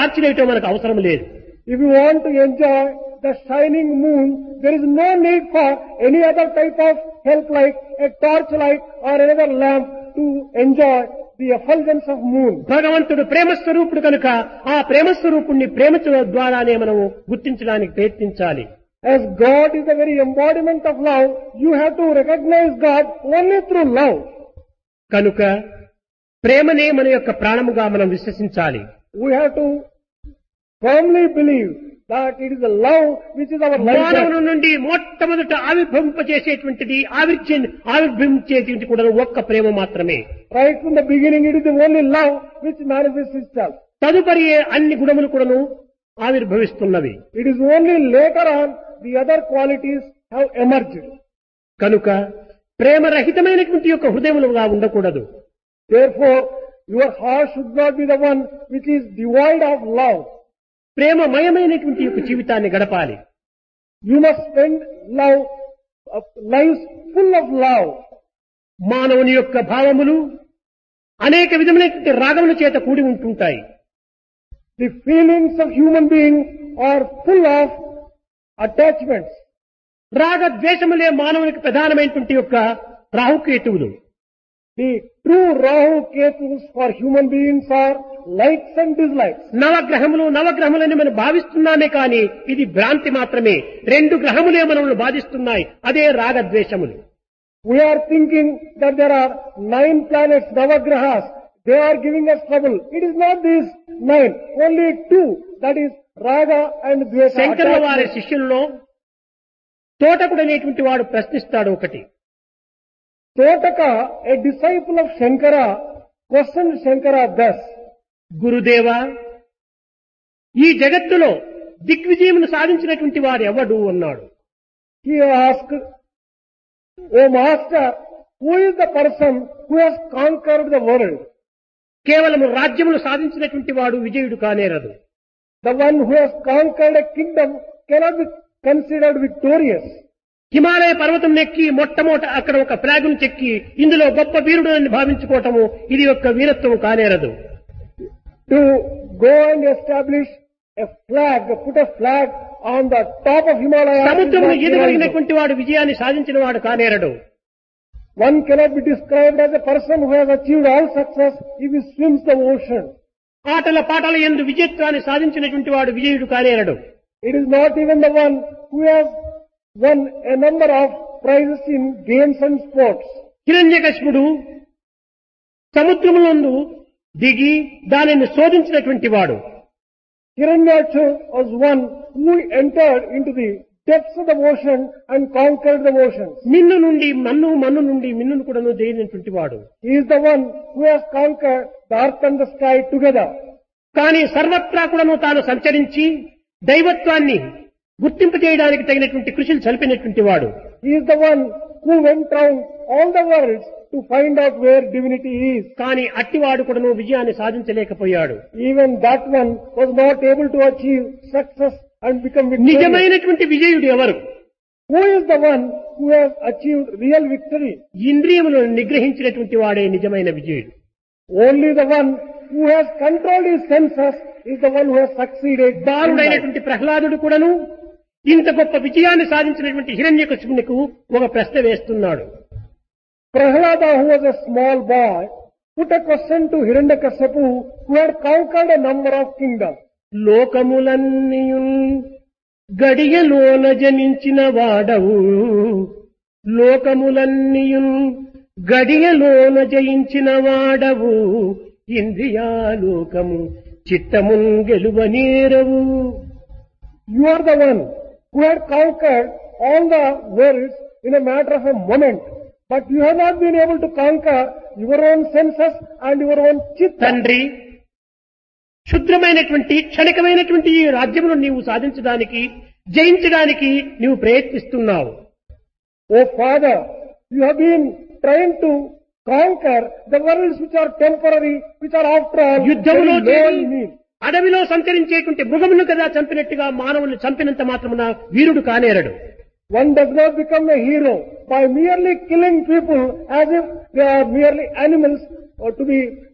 Torch light మనకు అవసరం లేదు If you want to enjoy the shining moon, there is no need for any other type of help like a torchlight or another lamp to enjoy the effulgence of moon. భగవంతుడు ప్రేమ స్వరూపుడు కనుక ఆ ప్రేమ స్వరూపుణ్ణి ప్రేమ ద్వారానే మనము గుర్తించడానికి ప్రయత్నించాలి As God is the very embodiment of love, you have to recognize God only through love. కనుక ప్రేమనే మన యొక్క ప్రాణముగా మనం విశ్వసించాలి We have to firmly believe that it is the love which is our life. మానవుని నుండి మొట్టమొదట ఆవిర్భవింపచేసేటువంటిది ఆవిర్చే ఆవిర్భవించేటువంటి కూడా ఒక్క ప్రేమ మాత్రమే Right from the beginning, it is the only love which manifests itself. తదుపరి అన్ని గుణములు కూడాను ఆవిర్భవిస్తున్నవి It is only later on the other qualities have emerged. కనుక ప్రేమరహితమైనటువంటి యొక్క హృదయములుగా ఉండకూడదు Therefore, your heart should not be the one which is devoid of love. ప్రేమమయమైనటువంటి యొక్క జీవితాన్ని గడపాలి You must spend love, uh, lives full of love. మానవుని యొక్క భావములు అనేక విధమైనటువంటి రాగముల చేత కూడి ఉంటుంటాయి The feelings of human beings are full of attachments. రాగ ద్వేషములే మానవునికి ప్రధానమైనటువంటి యొక్క రాహుకేతువులు The true Rahu Ketus for human beings are likes and dislikes. నవగ్రహములు నవగ్రహములని మనం భావిస్తున్నామే కానీ ఇది భ్రాంతి మాత్రమే రెండు గ్రహములే మనల్ని బాధిస్తున్నాయి అదే రాగద్వేషములు We are thinking that there are nine planets, Navagrahas. They are giving us trouble. It is not these nine, only two. That is Raga and Dvesa. శంకరుల వారి attachment. శిష్యుల్లో తోటకుడు అనేటువంటి వాడు ప్రశ్నిస్తాడు ఒకటి Totaka, a disciple of Shankara, questioned Shankara thus. గురుదేవా ఈ జగత్తులో దిగ్విజయమును సాధించినటువంటి వాడు ఎవడు అన్నాడు He asked, O Master, who is the person who has conquered the world? కేవలము రాజ్యములు సాధించినటువంటి వాడు విజయుడు కానేరదు The one who has conquered a kingdom cannot be considered victorious. Himalaya పర్వతం నెక్కి మొట్టమొదట అక్కడ ఒక ఫ్లాగును చెక్కి ఇందులో గొప్ప వీరుడు అని భావించుకోవటము ఇది యొక్క వీరత్వం కానేరదు To go and establish a flag, put a flag on the top of Himalaya. is సముద్రమును not heroism. ఈదగలిగినటువంటి వాడు విజయాన్ని సాధించిన వాడు కానేరడు One cannot be described as a person who has achieved all success if he swims the ocean. ఆటల పాటల ఎందు విజయత్వాన్ని సాధించినటువంటి వాడు విజయుడు కానేరడు It is not even the one who has won a number of prizes in games and sports. హిరణ్యకశిపుడు సముద్రములందు దిగి దానిని శోధించినటువంటి వాడు Hiranyaksha was one who entered into the depths of the ocean and conquered the oceans. మిన్ను నుండి మన్ను మన్ను నుండి మిన్నును కూడాను జయించినటువంటి వాడు He is the one who has conquered the earth and the sky together. కానీ సర్వత్రా కూడాను తాను సంచరించి దైవత్వాన్ని గుర్తింపు చేయడానికి తగినటువంటి కృషిని చలిపినటువంటి వాడు He is the one who went round all the worlds to find out where divinity is. కానీ అట్టివాడు కూడాను విజయాన్ని సాధించలేకపోయాడు Even that one was not able to achieve success and become victorious. నిజమైనటువంటి విజయుడు ఎవరు Who is the one who has achieved real victory? ఇంద్రియములను నిగ్రహించినటువంటి వాడే నిజమైన విజయుడు Only the one who has controlled his senses is the one who has succeeded. in life. బాలుడైనటువంటి ప్రహ్లాదుడు కూడాను ఇంత గొప్ప విజయాన్ని సాధించినటువంటి హిరణ్యకశిపునికి ఒక ప్రశ్న వేస్తున్నాడు Prahlada, who was a small boy, put a question to Hiranyakashipu, who had conquered a number of kingdoms. లోకములన్నీయున్ గడియలోన జనించిన వాడవు లోకములన్నీయున్ గడియలోన జయించిన వాడవు ఇంద్రియాలోకము చిత్తమున్ గెలువనేరవు You are the one who had conquered all the worlds in a matter of a moment. But you have not been able to conquer your own senses and your own chitta. తండ్రి క్షుద్రమైనటువంటి క్షణికమైనటువంటి ఈ రాజ్యమును నీవు సాధించడానికి జయించడానికి నీవు ప్రయత్నిస్తున్నావు Oh Father, you have been trying to conquer the worlds which are temporary, which are after all యుద్ధములో very low చేరి in need. అడవిలో సంచరించేటువంటి మృగమును కదా చంపినట్టుగా మానవుల్ని చంపినంత మాత్రమున వీరుడు కానేరడు One does not become a hero by merely killing people as if they are merely animals or to be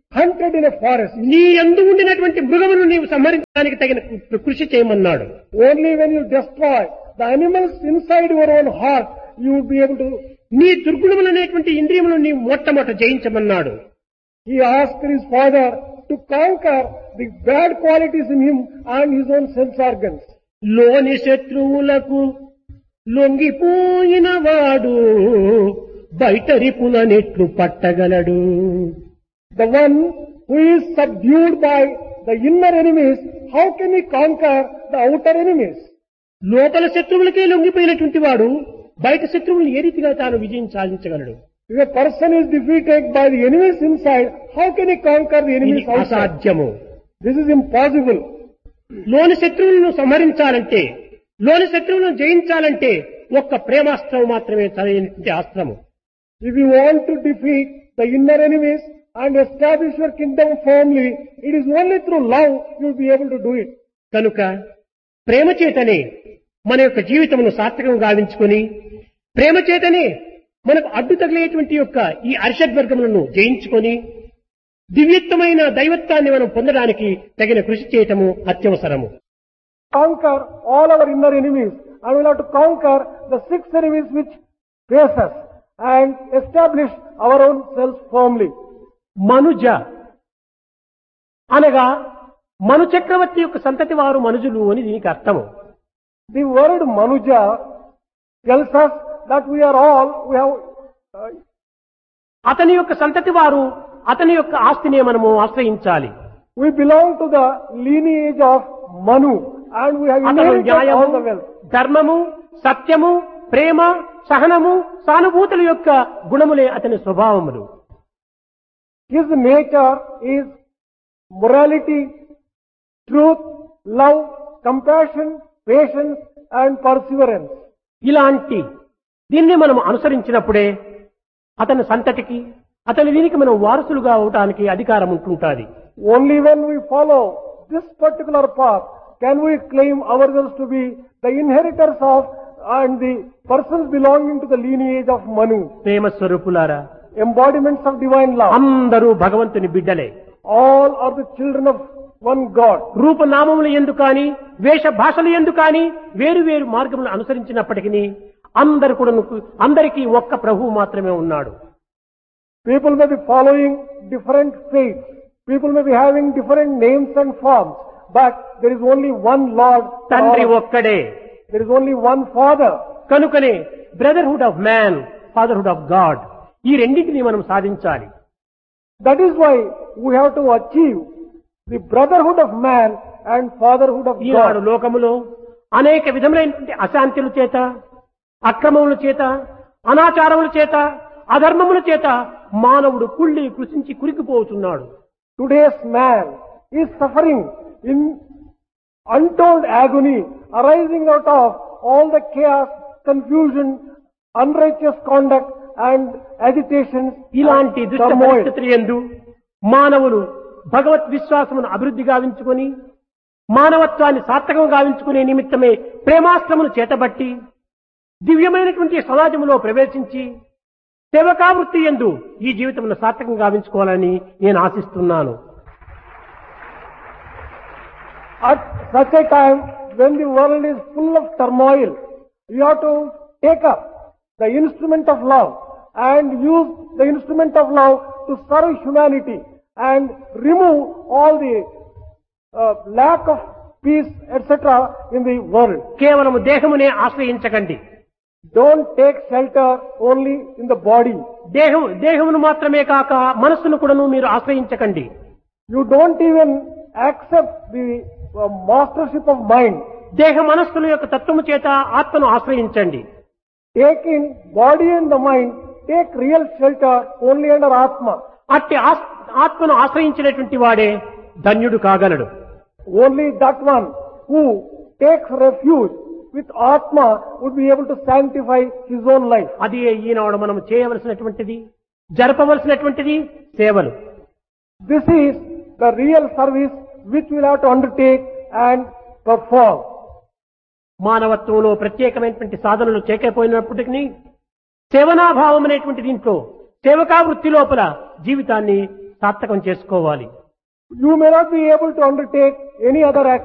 hunted in a forest. నీ అందు ఉండినటువంటి మృగమును నీవు సంహరించడానికి తగిన కృ- కృషి చేయమన్నాడు Only when you destroy the animals inside your own heart, you will be able to. నీ దుర్గుణములనేటువంటి ఇంద్రియములను నీవు మొట్టమొదట జయించమన్నాడు He asked his father to conquer the bad qualities in him and his own sense organs. లోని శత్రువులకు లొంగిపోయిన వాడు బయట రిపులనెట్లు పట్టగలడు The one who is subdued by the inner enemies, how can he conquer the outer enemies? లోపల శత్రువులకే లొంగిపోయినటువంటి వాడు బయట శత్రువులు ఏ రీతిగా తాను విజయం సాధించగలడు If a person is defeated by the enemies inside, how can he conquer the ఇది enemies outside? అసాధ్యము This is impossible. లోని శత్రువులను సంహరించాలంటే లోని శత్రువులను జయించాలంటే ఒక్క ప్రేమాస్త్రం మాత్రమే సరైనటువంటి అస్త్రము If you want to defeat the inner enemies and establish your kingdom firmly, it is only through love you will be able to do it. కనుక ప్రేమ చేతనే మన యొక్క జీవితమును సార్థకం గావించుకొని ప్రేమ చేతనే మనకు అడ్డు తగిలేటువంటి యొక్క ఈ అరిషడ్వర్గములను జయించుకొని దివ్యత్వమైన దైవత్వాన్ని మనం పొందడానికి తగిన కృషి చేయటము అత్యవసరము Conquer all our inner enemies and we will have to conquer the six enemies which face us and establish our own selves firmly. మనుజ అనగా మను చక్రవర్తి యొక్క సంతతి వారు మనుజులు అని దీనికి అర్థము The word Manuja tells us that we are all, we have, uh, అతని యొక్క సంతతి వారు అతని యొక్క ఆస్తినే మనము ఆశ్రయించాలి we belong to the lineage of Manu and we have అతను inherited all న్యాయము the wealth. ధర్మము సత్యము ప్రేమ సహనము సానుభూతుల యొక్క గుణములే అతని స్వభావములు His nature is morality, truth, love, compassion, patience and perseverance. ఇలాంటి దీన్ని మనం అనుసరించినప్పుడే అతని సంతతికి అతని దీనికి మనం వారసులుగా అవటానికి అధికారం ఉంటుంటాది Only when we follow this particular path can we claim ourselves to be the inheritors of and the persons belonging to the lineage of Manu, ప్రేమ స్వరూపులారా embodiments of divine love. అందరూ భగవంతుని బిడ్డలే All are the children of one God. రూపనామములు ఎందు కాని వేష భాషలు ఎందు కాని వేరు వేరు మార్గములను అనుసరించినప్పటికీ అందరు కూడా అందరికీ ఒక్క ప్రభువు మాత్రమే ఉన్నాడు People may be following different faiths. People may be having different names and forms. But there is only one Lord. for తండ్రి all. ఒక్కడే There is only one Father. కనుకనే brotherhood of man fatherhood of God ఈ రెండింటిని మనం సాధించాలి That is why we have to achieve the brotherhood of man and fatherhood of Eenadu God. లోకములో అనేక విధములైనటువంటి అశాంతుల చేత అక్రమముల చేత అనాచారముల చేత అధర్మముల చేత మానవుడు కుళ్ళి కృషించి కురికిపోతున్నాడు Today's man is suffering in untold agony arising out of all the chaos, confusion, unrighteous conduct and agitations ఇలాంటి and దుష్ట turmoil. పరిస్థితులు ఎందు మానవులు భగవత్ విశ్వాసమును అభివృద్ధి గావించుకొని మానవత్వాన్ని సార్థకం గావించుకునే నిమిత్తమే ప్రేమాశ్రమును చేతబట్టి దివ్యమైనటువంటి సమాజంలో ప్రవేశించి సేవకావృత్తి ఎందు ఈ జీవితమును సార్థకం గావించుకోవాలని నేను ఆశిస్తున్నాను At such a time when the world is full of turmoil, you have to take up the instrument of love and use the instrument of love to serve humanity and remove all the uh, lack of peace, etc. in the world. కేవలము దేహమునే ఆశ్రయించకండి Don't take shelter only in the body. దేహం దేహమును మాత్రమే కాక మనస్సును కూడాను మీరు ఆశ్రయించకండి You don't even accept the uh, mastership of mind. దేహ మనస్సుల యొక్క తత్వము చేత ఆత్మను ఆశ్రయించండి Take in body and the mind, take real shelter only under Atma. అట్టి ఆస్- ఆత్మను ఆశ్రయించినటువంటి వాడే ధన్యుడు కాగలడు Only that one who takes refuge with Atma would be able to sanctify his own life. అది ఈనాడు మనం చేయవలసినటువంటిది జరపవలసినటువంటిది సేవలు This is the real service which we'll have to undertake and perform. మానవత్వంలో ప్రత్యేకమైనటువంటి సాధనలు చేయకపోయినప్పటికీ సేవనాభావం అనేటువంటి దీంట్లో సేవకా వృత్తి లోపల జీవితాన్ని సార్థకం చేసుకోవాలి You may not be able to undertake any other